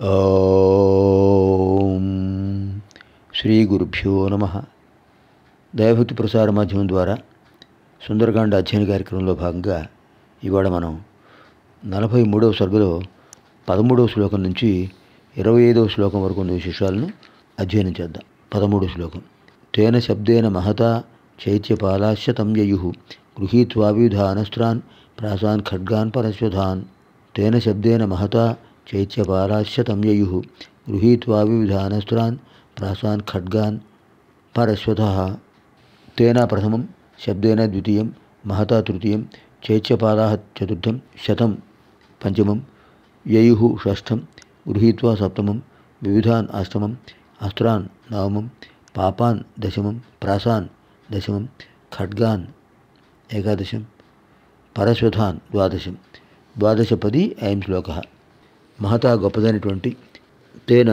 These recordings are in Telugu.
ఓం శ్రీ గురుభ్యో నమ దైవభక్తి ప్రసార మాధ్యమం ద్వారా సుందరకాండ అధ్యయన కార్యక్రమంలో భాగంగా ఇవాళ మనం నలభై మూడవ సర్గలో పదమూడవ శ్లోకం నుంచి ఇరవై ఐదవ శ్లోకం వరకు ఉన్న విశేషాలను అధ్యయనం చేద్దాం పదమూడవ శ్లోకం తేన శబ్దేన మహతా చైత్యపాలాశ్య తం యయు గృహీత్వా వివిధానస్త్రాన్ ప్రాసాన్ ఖడ్గాన్ పరశ్వధాన్ తేన శబ్దేన మహతా చైత్యపాలాశ్య తం యయు గృహీత్వా వివిధానస్త్రాన్ ప్రాసాన్ ఖడ్గాన్ పరశ్వత తేన ప్రథమం శబ్దేన ద్వితీయం మహతా తృతీయం చైత్యపాలా చతుర్థం శతం పంచమం యయు షష్ఠం గృహీత్వా సప్తమం వివిధాన్ అష్టమం అస్త్రాన్ నవమం పాపాన్ దశమం ప్రాసాన్ దశమం ఖడ్గాన్ ఏకాదశం పరశ్వథాన్ ద్వాదశం ద్వాదశపది అయం శ్లోక మహతా గొప్పదైనటువంటి తేన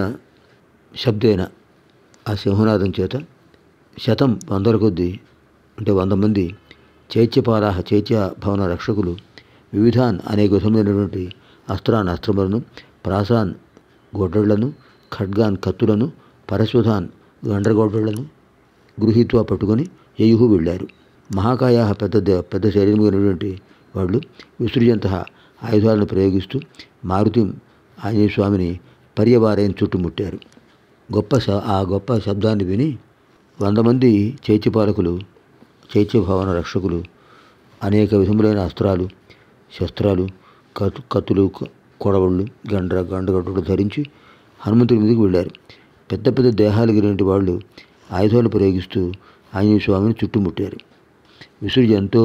శబ్దేన ఆ సింహనాదం చేత శతం వందల కొద్దీ అంటే వంద మంది చైత్యపాలాహ చైత్య భవన రక్షకులు వివిధాన్ అనేక విధములైనటువంటి అస్త్రాన్ అస్త్రములను ప్రాసాన్ గొడ్డళ్లను ఖడ్గాన్ కత్తులను పరశ్వధాన్ గండ్రగొడ్డళ్లను గృహీత్వా పట్టుకొని యయుహు వెళ్ళారు మహాకాయ పెద్ద దే- పెద్ద శరీరం కలిగినటువంటి వాళ్ళు విసృజంత ఆయుధాలను ప్రయోగిస్తూ మారుతి ఆంజనేయ స్వామిని పర్యవారైన చుట్టుముట్టారు గొప్ప శ ఆ గొప్ప శబ్దాన్ని విని వంద మంది చైత్యపాలకులు చైత్యభవన రక్షకులు అనేక విధములైన అస్త్రాలు శస్త్రాలు కతు కత్తులు కొ- కొడవళ్ళు గండ్ర గండగట్టుడు ధరించి హనుమంతుడి మీదకి వెళ్ళారు పెద్ద పెద్ద దేహాలు కలిగిన వాళ్ళు ఆయుధాలు ప్రయోగిస్తూ ఆంజనేయ స్వామిని చుట్టుముట్టారు విసృజంతో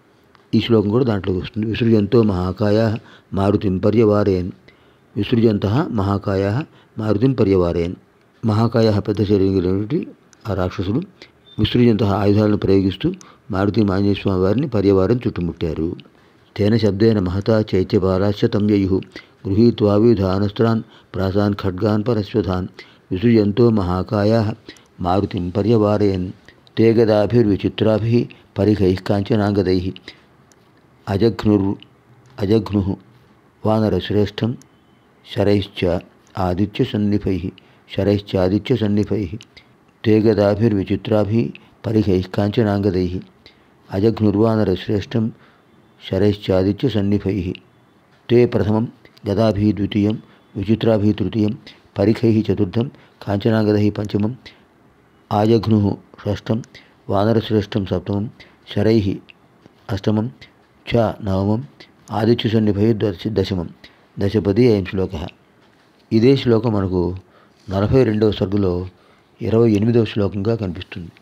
ఈ శ్లోకం కూడా దాంట్లోకి వస్తుంది విసృజంతో మహాకాయ మారుతిం పర్యవారేన్ విసృజంత మహాకాయ మారుతిం పర్యవారేన్ మహాకాయ పెద్ద శరీరం కలిగినటువంటి ఆ రాక్షసులు విసృజంత ఆయుధాలను ప్రయోగిస్తూ మారుతి ఆంజనేయ స్వామి వారిని పర్యవారం చుట్టుముట్టారు తేన శబ్దేన మహతా చైత్యపాలాశ్చ తం యయు గృహీత్వా వివిధానస్త్రాన్ ప్రాసాన్ ఖడ్గాన్ పరశ్వధాన్ విసృజంతో మహాకాయ మారుతిం పర్యవారయన్ తే గదాభిర్విచిత్రాభిः పరిఘైः కాంచనాంగదైः అజఘ్నుర్ అజఘ్ను వానరశ్రేష్టం శరైశ్చ ఆదిత్యసన్నిభైः శరైశ్చ ఆదిత్యసన్నిభైः తే గదాభిర్విచిత్రాభిः పరిఘైः కాంచనాంగదైः అజఘ్నుర్వానరశ్రేష్టం శరైశ్చాదిత్యసన్నిభైः ते प्रथमं गदाभिः द्वितीयं विचित्राभिः तृतीयं परिखैः चतुर्थं काञ्चनागदैः पञ्चमम् आजघ्नुः षष्ठं वानरश्रेष्ठं सप्तमं शरैः अष्टमं च नवमम् ఆదిత్యసన్నిభై దశ దశమం దశపది అయం శ్లోక ఇదే శ్లోకం మనకు నలభై రెండవ సర్గలో ఇరవై ఎనిమిదవ శ్లోకంగా కనిపిస్తుంది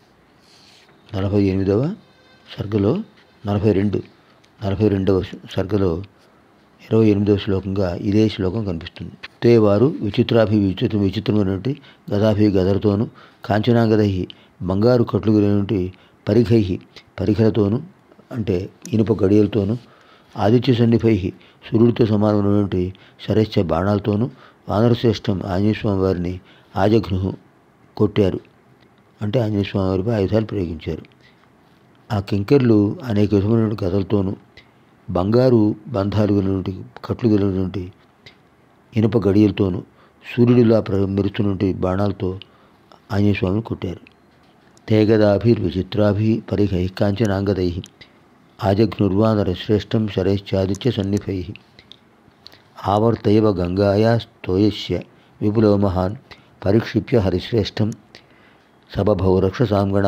నలభై ఎనిమిదవ సర్గలో నలభై రెండు నలభై రెండవ సర్గలో ఇరవై ఎనిమిదవ శ్లోకంగా ఇదే శ్లోకం కనిపిస్తుంది తే వారు విచిత్రాభి విచిత్ర విచిత్రమైనటువంటి గదాభి గదలతోను కాంచనాగదై బంగారు కట్లు కలిగినటువంటి పరిఘై పరిఖలతోను అంటే ఇనుప గడియలతోను ఆదిత్య సన్నిభై సూర్యుడితో సమానమైనటువంటి శరైశ్చ బాణాలతోనూ వానరశ్రేష్టం ఆంజనేయ స్వామి వారిని ఆజఘ్ను కొట్టారు అంటే ఆంజనేయ స్వామి వారిపై ఆయుధాలు ప్రయోగించారు ఆ కింకర్లు అనేక విధమైనటువంటి గదలతోనూ బంగారు బంధాలు కలిగినటువంటి కట్లు కలిగినటువంటి ఇనుప గడియలతోనూ సూర్యుడిలా ప్ర మెరుస్తున్నటువంటి బాణాలతో ఆంజనేయ స్వామిని కొట్టారు తేగదాభిర్విచిత్రాభి పరిహై కాంచనాంగదై ఆజఘ్నుర్వానరశ్రేష్టం శరైశ్చాదిత్య సన్నిభై ఆవర్తైవ గంగాయా స్తోయస్య విపులో మహాన్ పరిక్షిప్య హరిశ్రేష్టం సబభౌ రక్షసాంగణ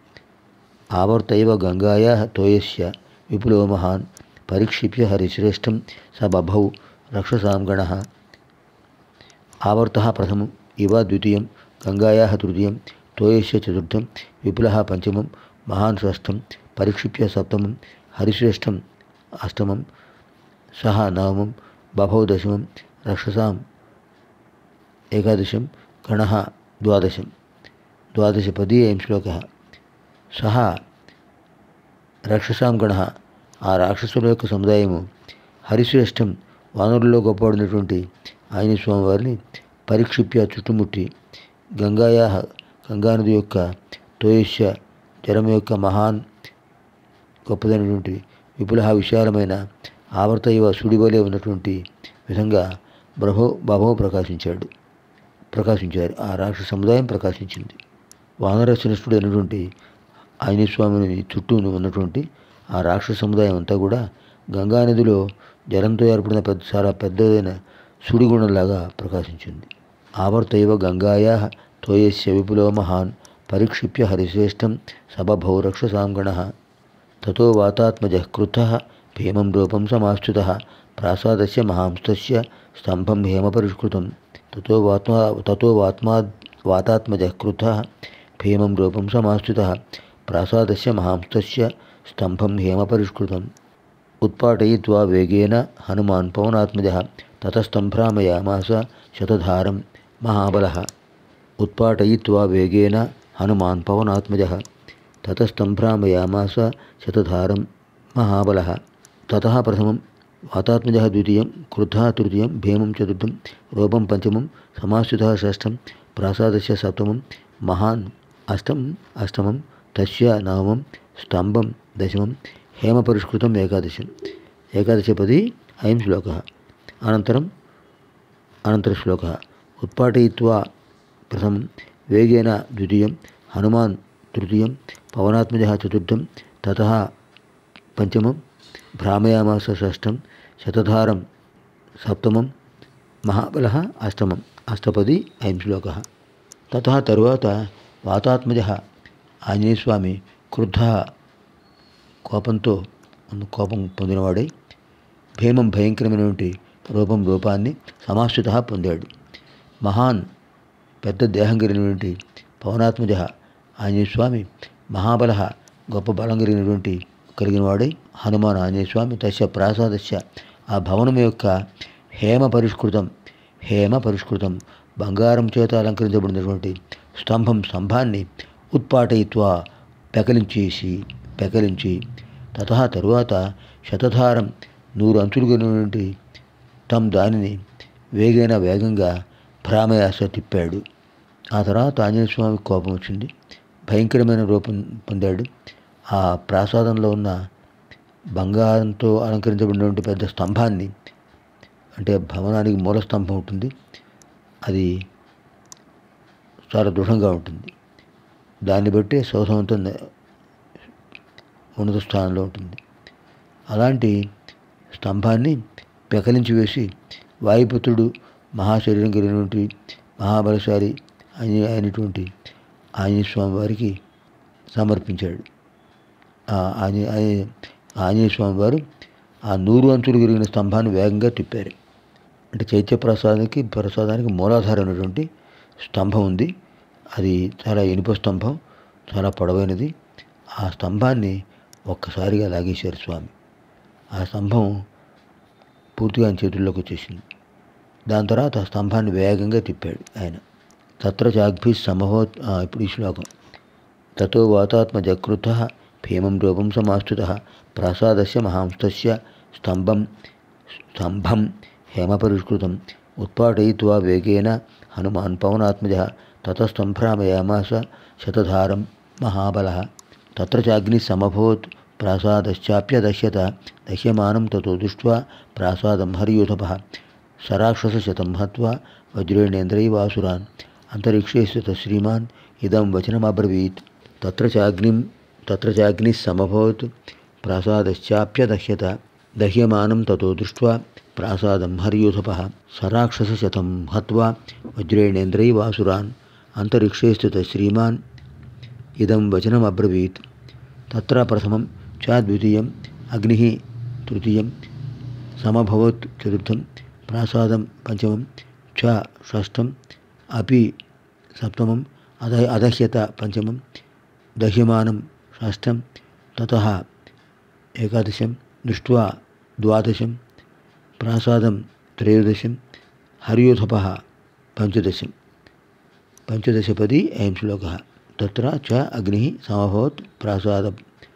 ఆవర్తైవ గంగాయా తోయస్య విపులో మహాన్ పరిక్షిప్య హరిశ్రేష్టం స బభౌ రక్షసాంగణ ఆవర్త ప్రథమం ఇవ ద్వితీయం గంగాయా తృతీయం తోయస్య చతుర్థం విపుల పంచమం మహాన్ షష్ఠం పరిక్షిప్య సప్తమం హరిశ్రేష్టం అష్టమం సహ నవమం బభౌ దశమం రక్షసాం ఏకాదశం గణ ద్వాదశం ద్వాదశపది అయం శ్లోక సహ రాక్షసాం గణ ఆ రాక్షసుల యొక్క సముదాయము హరిశ్రేష్టం వానరుల్లో గొప్పవాడినటువంటి ఆంజనేయ స్వామి వారిని పరిక్షిప్య చుట్టుముట్టి గంగాయా గంగానది యొక్క తోయస్య జలం యొక్క మహాన్ గొప్పదైనటువంటి విపుల విశాలమైన ఆవర్త ఇవ సుడివలే ఉన్నటువంటి విధంగా ప్రభో బాబో ప్రకాశించాడు ప్రకాశించారు ఆ రాక్షస సముదాయం ప్రకాశించింది వానరశ్రేష్ఠుడు అయినటువంటి ఆంజనేయ స్వామిని చుట్టూ ఉన్నటువంటి ఆ రాక్షస సముదాయం అంతా కూడా గంగానదిలో జలంతో ఏర్పడిన పెద్ద చాలా పెద్దదైన సుడిగుండంలాగా ప్రకాశించింది ఆవర్తైవ గంగాయా తోయస్య విపులో మహాన్ పరిక్షిప్య హరిశ్రేష్టం సభభౌ రక్షసాంగణ తతో వాతాత్మజ క్రుద్ధ భీమం రూపం సమాశ్చుత ప్రాసాదస్య మహాంస్తస్య స్తంభం హేమపరిష్కృతం తతో వాత్మా తతో వాత్మా వాతాత్మజ క్రుద్ధ భీమం రూపం సమాశ్చుత ప్రాసాదస్య మహాంస్తస్య స్తంభం హేమపరిష్కృతం ఉత్పాటయిత్వా వేగేన హనుమాన్ పవనాత్మజ తతస్తంభ్రామయామాస శతధారం మహాబల ఉత్పాటయిత్వా వేగేన హనుమాన్ పవనాత్మజ తతస్తంభ్రామయామాస శతధారం మహాబల తత ప్రథమం వాతాత్మజ ద్వితీయం క్రుద్ధ తృతీయం భీమం చతుర్థం రూపం పంచమం సమాశ్రిత షష్టం ప్రాసాదస్య సప్తమం మహాన్ అష్టం అష్టమం తస్య నవమం స్తంభం దశమం హేమపరిష్కృతం ఏకాదశం ఏకాదశపది అయం శ్లోక అనంతరం అనంతరశ్లోక ఉత్పాటయిత్వా ప్రథమం వేగేన ద్వితీయం హనుమాన్ తృతీయం పవనాత్మజ చతుర్థం తత పంచమం భ్రామయామాస షష్టం శతధారం సప్తమం మహాబల అష్టమం అష్టపది అయం శ్లోక తత తరువాత వాతాత్మజ ఆంజనేయస్వామి క్రుద్ధ కోపంతో కోపం పొందినవాడై భీమం భయంకరమైనటువంటి రూపం రూపాన్ని సమాశ్రిత పొందాడు మహాన్ పెద్ద దేహం కలిగినటువంటి పవనాత్మజ ఆంజనేయస్వామి మహాబల గొప్ప బలం కలిగినటువంటి కలిగిన వాడై హనుమాన్ ఆంజనేయస్వామి తస్య ప్రాసాదస్య ఆ భవనం యొక్క హేమ పరిష్కృతం హేమ పరిష్కృతం బంగారం చేత అలంకరించబడినటువంటి స్తంభం స్తంభాన్ని ఉత్పాటయిత్వా పెకలించేసి పెకలించి తత తరువాత శతధారం నూరు అంచులు కలిగినటువంటి తమ్ దానిని వేగైన వేగంగా భ్రామయాస తిప్పాడు ఆ తర్వాత ఆంజనేయ స్వామి కోపం వచ్చింది భయంకరమైన రూపం పొందాడు ఆ ప్రాసాదంలో ఉన్న బంగారంతో అలంకరించబడినటువంటి పెద్ద స్తంభాన్ని అంటే భవనానికి మూల స్తంభం ఉంటుంది అది చాలా దృఢంగా ఉంటుంది దాన్ని బట్టి సౌధవంతం ఉన్నత స్థానంలో ఉంటుంది అలాంటి స్తంభాన్ని పెకలించి వేసి వాయుపుత్రుడు మహాశరీరం కలిగినటువంటి మహాబలశాలి అని అయినటువంటి ఆంజనేయ స్వామి వారికి సమర్పించాడు ఆ ఆంజనే ఆంజనే- ఆంజనేయ స్వామి వారు ఆ నూరు అంచులు కలిగిన స్తంభాన్ని వేగంగా తిప్పారు అంటే చైత్య ప్రసాదానికి ప్రసాదానికి మూలాధారమైనటువంటి స్తంభం ఉంది అది చాలా ఇనుప స్తంభం చాలా పొడవైనది ఆ స్తంభాన్ని ఒక్కసారిగా లాగేశారు స్వామి ఆ స్తంభం పూర్తిగా ఆయన చేతుల్లోకి వచ్చేసింది దాని తర్వాత ఆ స్తంభాన్ని వేగంగా తిప్పాడు ఆయన తత్ర చాగ్భి సమహో ఆ, ఇప్పుడు ఈ శ్లోకం తతో వాతాత్మజకృత భీమం రూపం సమాస్థుత ప్రాసాదస్య మహాంస్తస్య స్తంభం స్తంభం హేమపరిష్కృతం ఉత్పాటయిత్వా వేగేన హనుమాన్ పవనాత్మజ తతస్తంభ్రామయామాస శతధారం మహాబల తత్ర చాగ్ని సమభూత్ ప్రాసాదశ్చాప్యదశ్యత దశ్యమానం తతో దృష్ట్వా ప్రాసాదం హరియూథప సరాక్షసశతం హత్వా వజ్రేణేంద్రైవాసురాన్ అంతరిక్షే స్థిత శ్రీమాన్ ఇదం వచనమబ్రవీత్ తత్ర చాగ్నిం తత్ర చాగ్నిः సమభవత్ ప్రాసాదశ్చాప్యదహ్యత దహ్యమానం తతో దృష్ట్వా ప్రాసాదం హరియూథపः సరాక్షసశతం హత్వా వజ్రేణేంద్రైవాసురాన్ అంతరిక్షే స్థిత శ్రీమాన్ ఇదం వచనమబ్రవీత్ తత్ర ప్రథమం చ ద్వితీయం అగ్ని తృతీయం సమభవత్ చతుర్థం ప్రాసాదం పంచమం చ షష్టం అపి సప్తమం అధ అదహ్యత పంచమం దహ్యమానం షష్టం తత ఏకాదశం దృష్ట్వా ద్వాదశం ప్రాసాదం త్రయోదశం హరియోధప పంచదశం పంచదశపది అయం శ్లోక తత్ర చ అగ్ని సమభవత్ ప్రాసాద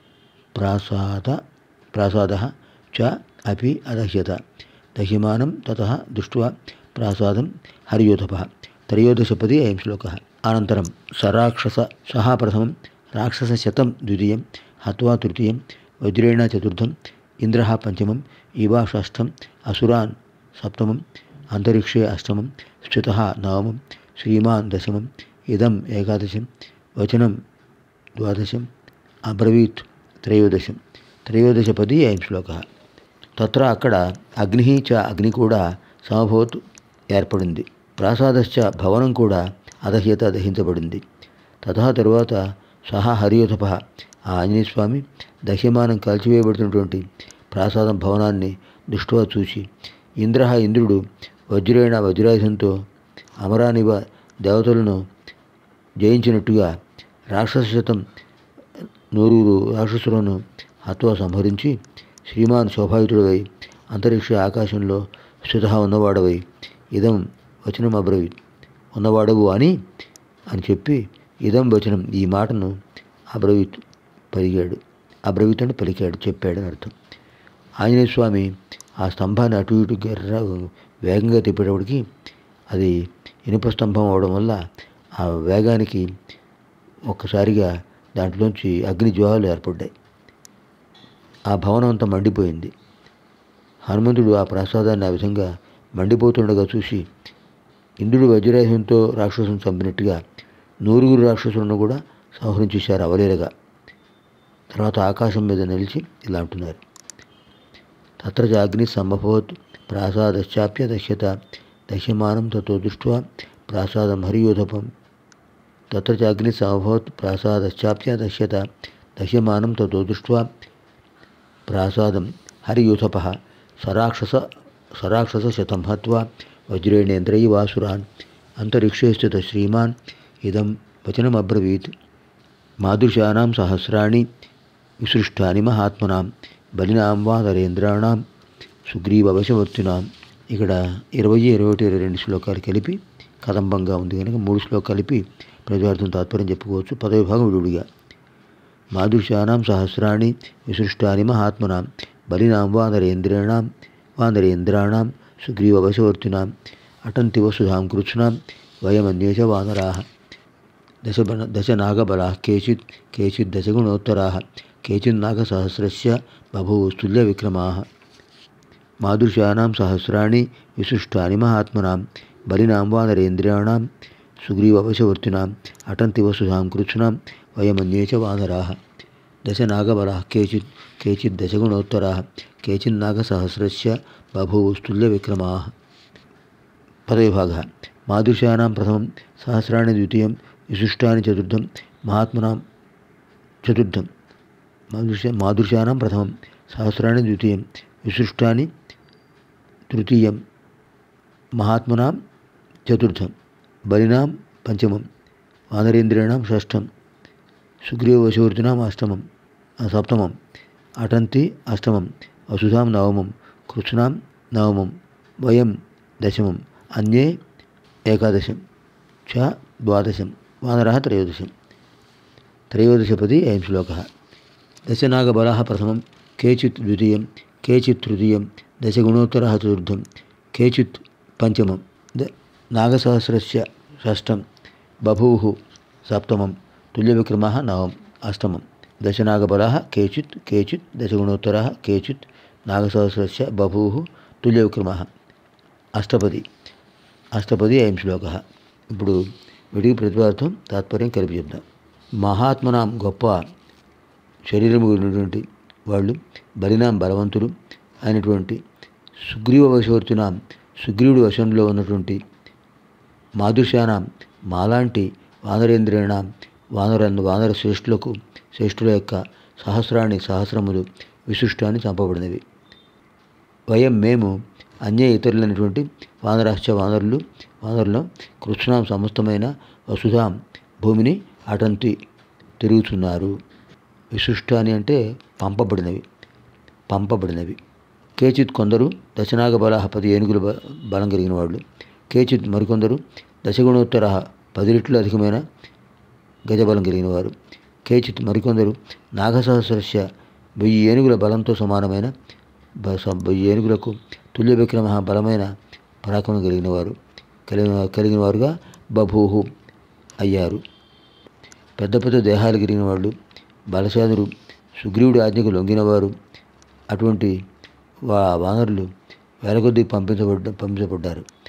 ప్రాసాద ప్రాసాద చ అపి అదహ్యత దహ్యమానం తత దృష్ట్వా ప్రాసాదం హరియోధప త్రయోదశపది అయం శ్లోక అనంతరం సరాక్షస సహా ప్రథమం రాక్షసశతం ద్వితీయం హత్వా తృతీయం వజ్రేణ చతుర్థం ఇంద్ర పంచమం ఇవా షష్టం అసురాన్ సప్తమం అంతరిక్షే అష్టమం స్థిత నవమం శ్రీమాన్ దశమం ఇదం ఏకాదశం వచనం ద్వాదశం అబ్రవీత్ త్రయోదశం త్రయోదశపది అయం శ్లోక తత్ర అక్కడ అగ్ని చ అగ్ని కూడా సమభవత్ ఏర్పడింది ప్రాసాదశ్చ భవనం కూడా అదహ్యత దహించబడింది తథా తరువాత సహా హరియోధప ఆ ఆంజనేయ స్వామి దహ్యమానం కాల్చివేయబడుతున్నటువంటి ప్రాసాదం భవనాన్ని దృష్టిగా చూసి ఇంద్ర ఇంద్రుడు వజ్రేణ వజ్రాయుధంతో అమరానివ దేవతలను జయించినట్టుగా రాక్షస శతం నూరుగురు రాక్షసులను హత్వ సంహరించి శ్రీమాన్ శోభాయుతుడవై అంతరిక్ష ఆకాశంలో స్థిత ఉన్నవాడవై ఇదం వచనం అబ్రవి ఉన్నవాడవు అని అని చెప్పి ఇదం వచనం ఈ మాటను అబ్రవీత్ పలికాడు అబ్రవీత్ అని పలికాడు చెప్పాడు అని అర్థం ఆంజనేయ స్వామి ఆ స్తంభాన్ని అటు ఇటు గర్ర వేగంగా తిప్పేటప్పటికి అది ఇనుప స్తంభం అవడం వల్ల ఆ వేగానికి ఒక్కసారిగా దాంట్లోంచి అగ్ని జ్వాలలు ఏర్పడ్డాయి ఆ భవనం అంతా మండిపోయింది హనుమంతుడు ఆ ప్రసాదాన్ని ఆ విధంగా మండిపోతుండగా చూసి ఇంద్రుడు వజ్రాయుధంతో రాక్షసుని చంపినట్టుగా నూరుగురు రాక్షసులను కూడా సంహరించేశారు అవలీలగా తర్వాత ఆకాశం మీద నిలిచి ఇలా అంటున్నారు తత్ర చాగ్ని సంభవత్ ప్రాసాదశ్చాప్య దశ్యత దశ్యమానం తతో దృష్ట్వా ప్రాసాదం హరియోధపం తత్ర చాగ్ని సంభవత్ ప్రాసాదశ్చాప్య దశ్యత దశ్యమానం తతో దృష్ట్వా ప్రాసాదం హరియూథప సరాక్షస సరాక్షస శతం హత్వా వజ్రేణేంద్రైవాసురాన్ అంతరిక్షే స్థిత శ్రీమాన్ ఇదం వచనమబ్రవీత్ మాదృశానాం సహస్రాణి విసృష్టాని మహాత్మనాం బలినాం వా నరేంద్రాణం సుగ్రీవవశవర్తినాం ఇక్కడ ఇరవై ఇరవై ఒకటి ఇరవై రెండు శ్లోకాలు కలిపి కదంబంగా ఉంది కనుక మూడు శ్లోకాలు కలిపి ప్రజార్థం తాత్పర్యం చెప్పుకోవచ్చు పదవి భాగం విడుడిగా మాదృశానాం సహస్రాణి విసృష్టాని మహాత్మనాం బలినాం వానరేంద్రాణం వానరేంద్రాణం సుగ్రీవవశవర్తినాం అటంతి వసుధాం కృత్స్నాం వయమన్యేష వానరాः దశ దశ నాగబలాः కేచిత్ కేచిత్ దశగుణోత్తరాः కేచిన్నాగసహస్రస్య బభూస్తుల్య విక్రమాः మాదృశానాం సహస్రాణి విశిష్టాని మహాత్మనాం బలినాం వానరేంద్రియాణం సుగ్రీవవశవర్తినాం అటంతి వసుధాం కృత్స్నాం వయమన్యే చ వానరాः దశ నాగబలాः కేచిత్ కేచిత్ దశగుణోత్తరాः కేచిన్నాగసహస్రస్య బభూస్తుల్య విక్రమాः పదవిభాగः మాదృశానాం ప్రథమం సహస్రాణి ద్వితీయం విశిష్టాని చతుర్థం మహాత్మనాం చతుర్థం మాదృశ మాదృశానాం ప్రథమం సహస్రాణి ద్వితీయం విశిష్టాని తృతీయం మహాత్మనాం చతుర్థం బలినాం పంచమం వానరేంద్రియాణం షష్టం సుగ్రీవశూర్తినాం అష్టమం సప్తమం అటంతి అష్టమం వసుధాం నవమం కృష్ణాం నవమం వయం దశమం అన్యే ఏకాదశం చ ద్వాదశం వానరः త్రయోదశం త్రయోదశపది అయం శ్లోకः దశనాగబలాः ప్రథమం కేచిత్ ద్వితీయం కేచిత్ తృతీయం దశగుణోత్తరः చతుర్థం కేచిత్ పంచమం ద నాగసహస్రస్య షష్టం బభూः సప్తమం తుల్యవిక్రమः నవం అష్టమం దశనాగబలాः కేచిత్ కేచిత్ దశగుణోత్తరः కేచిత్ నాగసహస్రస్య బభూः తుల్యవిక్రమः అష్టపది అష్టపది అయం శ్లోకः ఇప్పుడు విడిగి ప్రతిపాదం తాత్పర్యం కలిపి చెప్దాం మహాత్మనాం గొప్ప శరీరము ఉన్నటువంటి వాళ్ళు బలినాం బలవంతులు అయినటువంటి సుగ్రీవ వశవర్తునాం సుగ్రీవుడి వశంలో ఉన్నటువంటి మాధుశానాం మాలాంటి వానరేంద్రేణాం వానర వానర శ్రేష్ఠులకు శ్రేష్ఠుల యొక్క సహస్రాన్ని సహస్రములు విశిష్టాన్ని చంపబడినవి వయం మేము అన్య ఇతరులైనటువంటి వానరాశ్చ వానరులు వానరులం కృష్ణాం సమస్తమైన వసుధాం భూమిని అటంతి తిరుగుతున్నారు విశిష్టాని అంటే పంపబడినవి పంపబడినవి కేచిత్ కొందరు దశనాగ బల పది ఏనుగుల బ- బలం కలిగిన వాళ్ళు కేచిత్ మరికొందరు దశగుణోత్తర పది రెట్లు అధికమైన గజబలం కలిగిన వారు కేచిత్ మరికొందరు నాగసహస్రస్య వెయ్యి ఏనుగుల బలంతో సమానమైన బ- స- వెయ్యి ఏనుగులకు తుల్య విక్రమ బలమైన పరాక్రమం కలిగిన వారు కలిగిన కలిగిన వారుగా బభూహు అయ్యారు పెద్ద పెద్ద దేహాలు కలిగిన వాళ్ళు బలశాదురు సుగ్రీవుడి ఆజ్ఞకు లొంగినవారు అటువంటి వా వానరులు వేల కొద్దీ పంపించబడ్డ పంపించబడ్డారు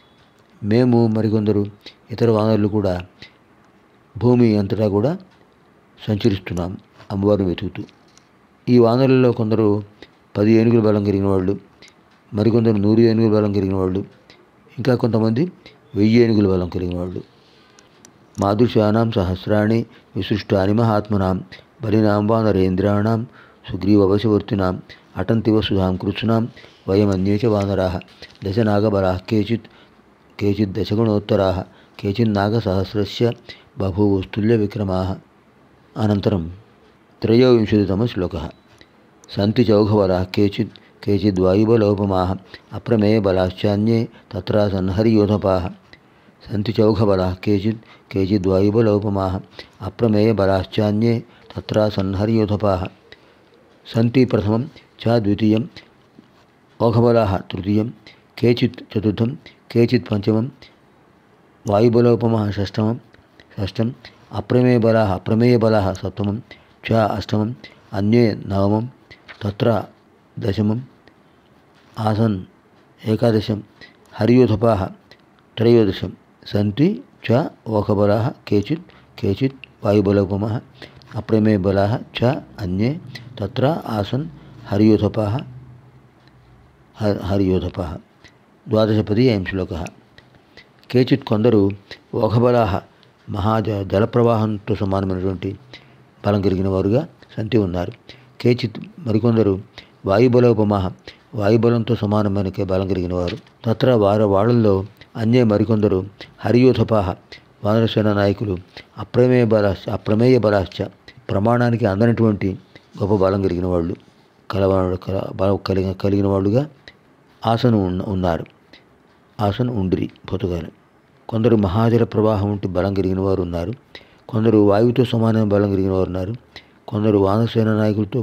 మేము మరికొందరు ఇతర వానరులు కూడా భూమి అంతటా కూడా సంచరిస్తున్నాం అమ్మవారిని వెతుకుతూ ఈ వానరులలో కొందరు పది ఏనుగుల బలం కలిగిన వాళ్ళు మరికొందరు నూరు ఏనుగుల బలం కలిగిన వాళ్ళు ఇంకా కొంతమంది వెయ్యి ఏనుగుల బలం కలిగిన వాళ్ళు మాదృశానాం సహస్రాణి విశిష్టాని మహాత్మనాం బలినాం వానరేంద్రాణం సుగ్రీవవశవర్తినాం అటంతివ సుధాం కృత్సునాం వయమన్యే చ వానరాः దశనాగబలాः కేచిత్ కేచిత్ దశగుణోత్తరాः కేచిన్నాగసహస్రస్య బభూవుస్తుల్య విక్రమాः అనంతరం త్రయోవింశతితమः శ్లోకः సంతి చౌఘబలాः కేచిత్ కేచిద్వాయుబలోపమాः అప్రమేయబలాశ్చాన్యే తత్రాసన్ హరియోధపాः సంతి చౌఘబలాः కేచిత్ కేచిద్వాయుబలోపమాः అప్రమేయబలాశ్చాన్యే తత్రాసన్ హరియోధపాः సంతి ప్రథమం చ ద్వితీయం ఓఘబలాः తృతీయం కేచిత్ చతుర్థం కేచిత్ పంచమం వాయుబలోపమः షష్టమం షష్టం అప్రమేయబలాः అప్రమేయబలాः సప్తమం చ అష్టమం అన్యే నవమం తత్ర దశమం ఆసన్ ఏకాదశం హరియోధపాः త్రయోదశం సంతి చ ఓఖబలాः కేచిత్ కేచిత్ వాయుబలోపమः అప్రమేయబలాः చ అన్యే తత్ర ఆసన్ హరియోధపాः హ- హరియోధపాः ద్వాదశపది అయం శ్లోకः కేచిత్ కొందరు ఓఘబలాహ మహాజ జలప్రవాహంతో సమానమైనటువంటి బలం కలిగిన వారుగా సంతి ఉన్నారు కేచిత్ మరికొందరు వాయుబలోపమాహ వాయుబలంతో సమానమైన కే- బలం కలిగిన వారు తత్ర వార వాళ్ళల్లో అన్య మరికొందరు హరియోధపాహ వానరసేన నాయకులు అప్రమేయ బలాశ్చ అప్రమేయ బలాశ్చ ప్రమాణానికి అందనటువంటి గొప్ప బలం కలిగిన వాళ్ళు కలవాడు కల బలం కలిగిన కలిగిన వాళ్ళుగా ఆసను ఉన్న ఉన్నారు ఆసన్ ఉండిరి పొతుగాలు కొందరు మహాజల ప్రవాహం వంటి బలం కలిగిన వారు ఉన్నారు కొందరు వాయువుతో సమానమైన బలం కలిగిన వారు ఉన్నారు కొందరు వానసేన నాయకులతో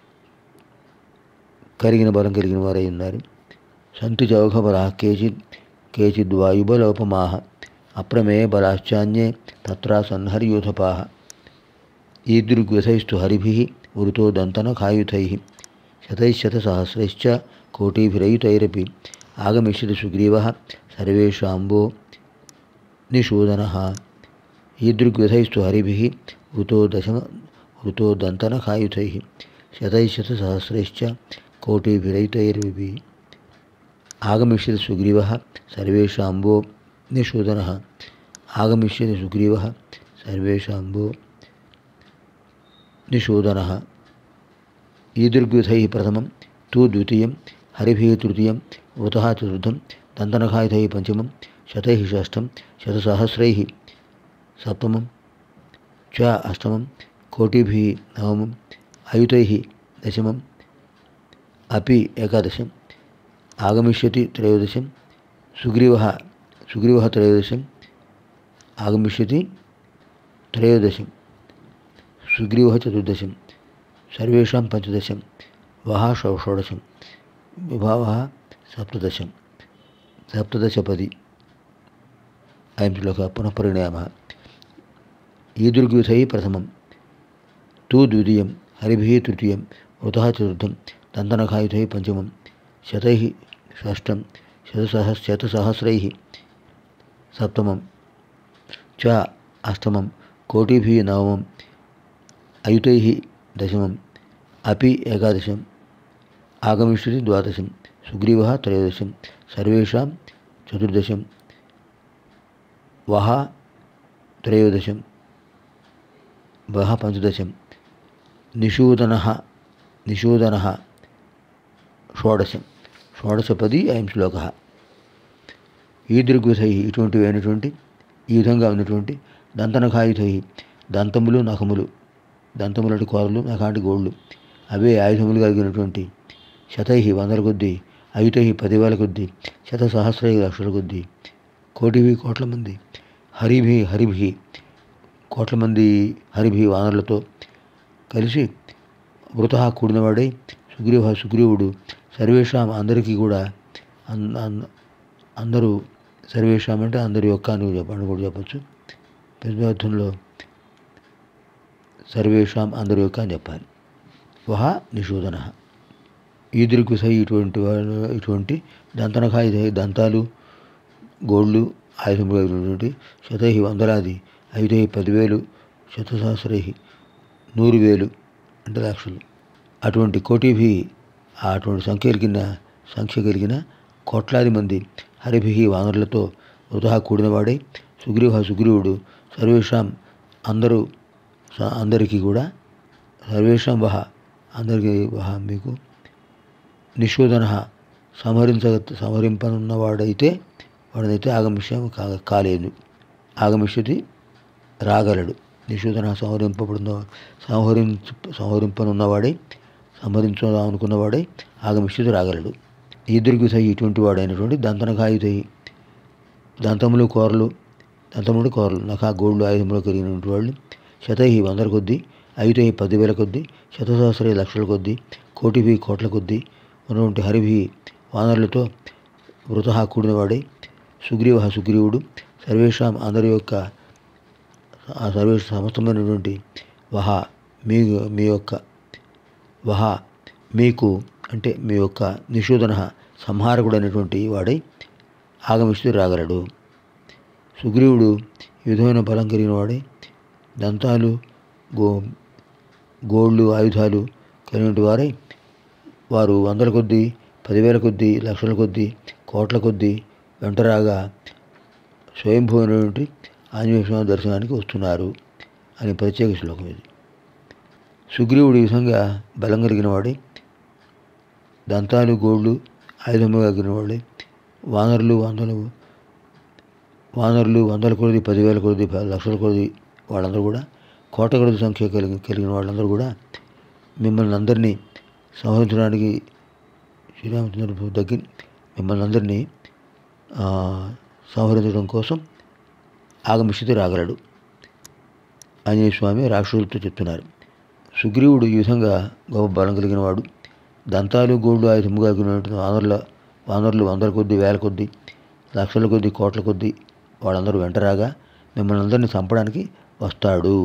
కలిగిన బలం కలిగిన వారై ఉన్నారు సంతి చౌఘ బలా కేచిత్ కేచిద్ వాయుబలోపమాహ అప్రమేయ బలాశ్చాన్యే తత్రా సన్హరియూథపాహ ఈదృగ్వ్యథైస్తు హరిభిः వృతో దంతనఖాయుధైः శతైశ్శతసహస్రైశ్చ కోటిభిరయుతైరపి ఆగమిష్యతి సుగ్రీవः సర్వేషాంబో నిషూదనः ఈదృగ్వ్యథైస్తు హరిభిः వృతో దశ వృతో దంతనఖాయుధైः శతైశ్శతసహస్రైశ్చ కోటిభిరయుతైరపి ఆగమిష్యతి సుగ్రీవः సర్వేషాంబో నిషూదనः ఆగమిష్యతి సుగ్రీవः సర్వేషాంబో నిషూదనः ఈదృగ్విధైः ప్రథమం తు ద్వితీయం హరిభిः తృతీయం ఉతः చతుర్థం దంతనఖాయుధైः పంచమం శతైः షష్టం శతసహస్రైः సప్తమం చ అష్టమం కోటిభిः నవమం అయుతైः దశమం अपि एकादशम् आगमिष्यति त्रयोदशं सुग्रीवः सुग्रीवः त्रयोदशम् आगमिष्यति त्रयोदशं सुग्रीवः चतुर्दशं सर्वेषां पञ्चदशं वः षो षोडशं विभावः सप्तदशं सप्तदशपदी अयं श्लोकः पुनः परिणयामः ईदृग्विधैः प्रथमं तु द्वितीयं हरिभिः तृतीयम् उतः चतुर्थं दन्तनखायुधैः पञ्चमं शतैः षष्ठं शतसहस् शतसहस्रैः सप्तमं च अष्टमं कोटिभिः नवमम् अयुतैः दशमम् अपि एकादशम् आगमिष्यति द्वादशं सुग्रीवः त्रयोदशं सर्वेषां चतुर्दशं वः त्रयोदशं वः पञ्चदशं నిషూదనः నిషూదనः షోడశం షోడశపది అయం శ్లోక ఈదృగ్విధై ఇటువంటివి అయినటువంటి ఈ విధంగా ఉన్నటువంటి దంతనఖాయుధై దంతములు నఖములు దంతములటి కోరలు నఖాంటి గోళ్ళు అవే ఆయుధములు కలిగినటువంటి శతై వందల కొద్దీ అయుతై పదివేల కొద్దీ శత సహస్ర లక్షల కొద్దీ కోటివి కోట్ల మంది హరిభి హరిభి కోట్ల మంది హరిభి వానరులతో కలిసి వృత కూడినవాడై సుగ్రీవ సుగ్రీవుడు సర్వేషాం అందరికీ కూడా అన్- అన్- అందరూ సర్వేషాం అంటే అందరి యొక్క అని చెప్పండి కూడా చెప్పచ్చు పెద్దర్థంలో సర్వేషాం అందరి యొక్క అని చెప్పాలి వహ నిషూదన ఈదురుకు సై ఇటువంటి వాళ్ళు ఇటువంటి దంతనకాయ దంతాలు గోళ్ళు ఆయుధములు కలిగినటువంటి శతై వందలాది ఐదై పదివేలు శతసహస్రై నూరు వేలు అంటే లక్షలు అటువంటి కోటిభి అటువంటి సంఖ్య కలిగిన సంఖ్య కలిగిన కోట్లాది మంది హరిభి వానరులతో వృధా కూడినవాడై సుగ్రీవ సుగ్రీవుడు సర్వేషాం అందరూ స- అందరికీ కూడా సర్వేషాం వహ అందరికీ వహ మీకు నిషోధన సంహరించ సంహరింపనున్నవాడైతే వాడనైతే ఆగమిష్యం కా కాలేదు ఆగమిష్యతి రాగలడు నిషోధన సంహరింపబడిన సంహరించు సంహరింపనున్నవాడై సంహరించుదాం అనుకున్నవాడై ఆగమిష్యతి రాగలడు ఇద్దరికి సై ఇటువంటి వాడైనటువంటి దంతనకాయుతయి దంతములు కూరలు దంతములు కూరలు నఖా గోళ్ళు ఆయుధములు కలిగినటువంటి వాళ్ళు శతై వందల కొద్దీ ఐదుై పదివేల కొద్దీ శతసహస్ర లక్షల కొద్దీ కోటిభి కోట్ల కొద్దీ ఉన్నటువంటి హరిభి వానరులతో వృత కూడినవాడై సుగ్రీవ సుగ్రీవుడు సర్వేషాం అందరి యొక్క ఆ సర్వేష సమస్తమైనటువంటి వహ మీ మీ యొక్క వహ మీకు అంటే మీ యొక్క నిషోధన సంహారకుడు అనేటువంటి వాడై ఆగమిస్తూ రాగలడు సుగ్రీవుడు ఈ విధమైన బలం కలిగిన వాడై దంతాలు గో గోళ్ళు ఆయుధాలు కలిగినటువంటి వారై వారు వందల కొద్దీ పదివేల కొద్దీ లక్షల కొద్దీ కోట్ల కొద్దీ వెంటరాగా స్వయంభూ అయినటువంటి ఆంజనేయ స్వామి దర్శనానికి వస్తున్నారు అని ప్రత్యేక శ్లోకం ఇది సుగ్రీవుడు ఈ విధంగా బలం కలిగిన వాడే దంతాలు గోళ్ళు ఆయుధముగా కలిగిన వాడే వానరులు వందలు వానరులు వందల కొలది పదివేల కొలది ప- లక్షల కొలది వాళ్ళందరూ కూడా కోట కొలది సంఖ్య కలిగి కలిగిన వాళ్ళందరూ కూడా మిమ్మల్ని అందరినీ సంహరించడానికి శ్రీరామచంద్ర దగ్గర మిమ్మల్ని అందరినీ ఆ, సంహరించడం కోసం ఆగమిష్యతి రాగలడు ఆంజనేయ స్వామి రాక్షసులతో చెప్తున్నారు సుగ్రీవుడు ఈ విధంగా గొప్ప బలం కలిగిన వాడు దంతాలు గోళ్ళు ఆయుధముగా కలిగినటువంటి వానరుల వానరులు వందల కొద్దీ వేల కొద్దీ లక్షల కొద్దీ కోట్ల కొద్దీ వాళ్ళందరూ వెంటరాగా మిమ్మల్ని అందరినీ చంపడానికి వస్తాడు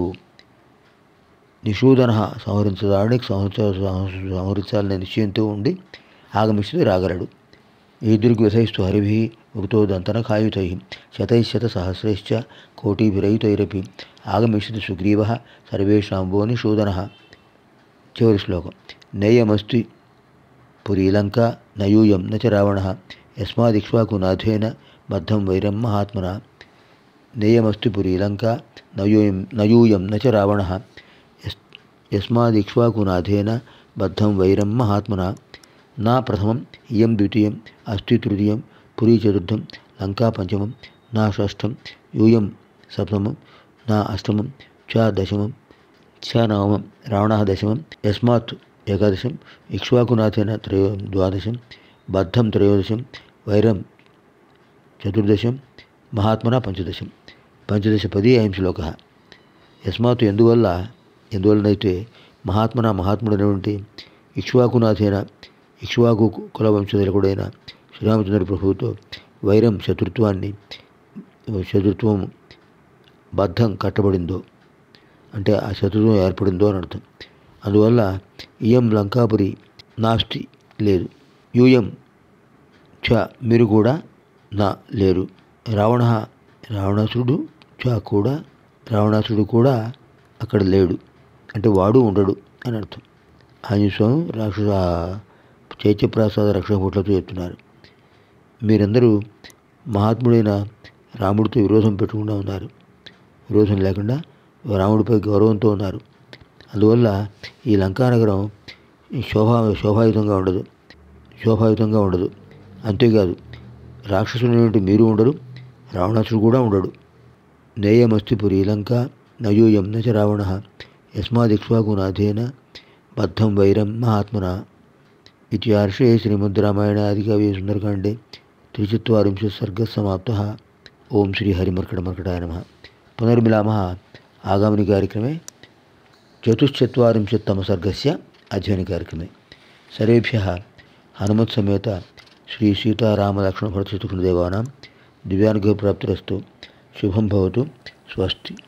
నిషూదన సంహరించడానికి సంహరించ సంహరించాలనే నిశ్చయంతో ఉండి ఆగమిస్తూ రాగలడు ఈదురికి వ్యసయిస్తూ హరిభి ఉక్తో దంతన కాయుతై శతైశత సహస్రైశ్చ కోటిభిరైతైరపి ఆగమిష్యతి సుగ్రీవ సర్వేషాంబో నిషూదన చివరి శ్లోకం నేయమస్తి పురీలంక నయూయం న చ రావణ యస్మాదిక్ష్వాకునాథేన బద్ధం వైరం మహాత్మన నేయమస్తి పురీలంక నయూయం నయూయం న చ రావణ యస్ యస్మాదిక్ష్వాకునాథేన బద్ధం వైరం మహాత్మన నా ప్రథమం ఇయం ద్వితీయం అస్తి తృతీయం పురీ చతుర్థం లంకా పంచమం నా షష్టం యూయం సప్తమం నా అష్టమం చ దశమం చ నవమం రావణ దశమం యస్మాత్ ఏకాదశం ఇక్ష్వాకునాథేన త్రయో ద్వాదశం బద్ధం త్రయోదశం వైరం చతుర్దశం మహాత్మన పంచదశం పంచదశ పది అయం శ్లోక యస్మాత్ ఎందువల్ల ఎందువలనైతే మహాత్మన మహాత్ముడైనటువంటి ఇక్ష్వాకునాథైన ఇక్ష్వాకు కుల వంశధరకుడైన శ్రీరామచంద్ర ప్రభువుతో వైరం శత్రుత్వాన్ని శత్రుత్వం బద్ధం కట్టబడిందో అంటే ఆ శత్రుత్వం ఏర్పడిందో అని అర్థం అందువల్ల ఇయం లంకాపురి నాస్తి లేదు యూయం చ మీరు కూడా నా లేరు రావణ రావణాసురుడు చ కూడా రావణాసురుడు కూడా అక్కడ లేడు అంటే వాడు ఉండడు అని అర్థం ఆంజనేయ స్వామి రాక్షస చైత్యప్రాసాద రక్షణభూట్లతో చెప్తున్నారు మీరందరూ మహాత్ముడైన రాముడితో విరోధం పెట్టకుండా ఉన్నారు విరోధం లేకుండా రాముడిపై గౌరవంతో ఉన్నారు అందువల్ల ఈ లంకానగరం శోభా శోభాయుతంగా ఉండదు శోభాయుతంగా ఉండదు అంతేకాదు రాక్షసులైనటువంటి మీరు ఉండరు రావణాసుడు కూడా ఉండడు నేయమస్తి పురీ లంక నయూయం నచ రావణ యస్మాదిక్ష్వాకునాథేన బద్ధం వైరం మహాత్మన ఇత్యార్షే శ్రీమద్ రామాయణ ఆదికవి సుందరకాండే త్రిచత్వరింశత్ సర్గ సమాప్త ఓం శ్రీ హరిమర్కటమర్కటాయ నమ పునర్మిలామः ఆగామిని కార్యక్రమే చతుశ్చత్వరింశత్తమ సర్గస్య అధ్యయనకార్యక్రమే సర్వేభ్యः హనుమత్సమేత శ్రీ సీతారామలక్ష్మణభరతశత్రుఘ్నదేవానాం దివ్యానుగ్రహప్రాప్తిరస్తు శుభం భవతు స్వస్తి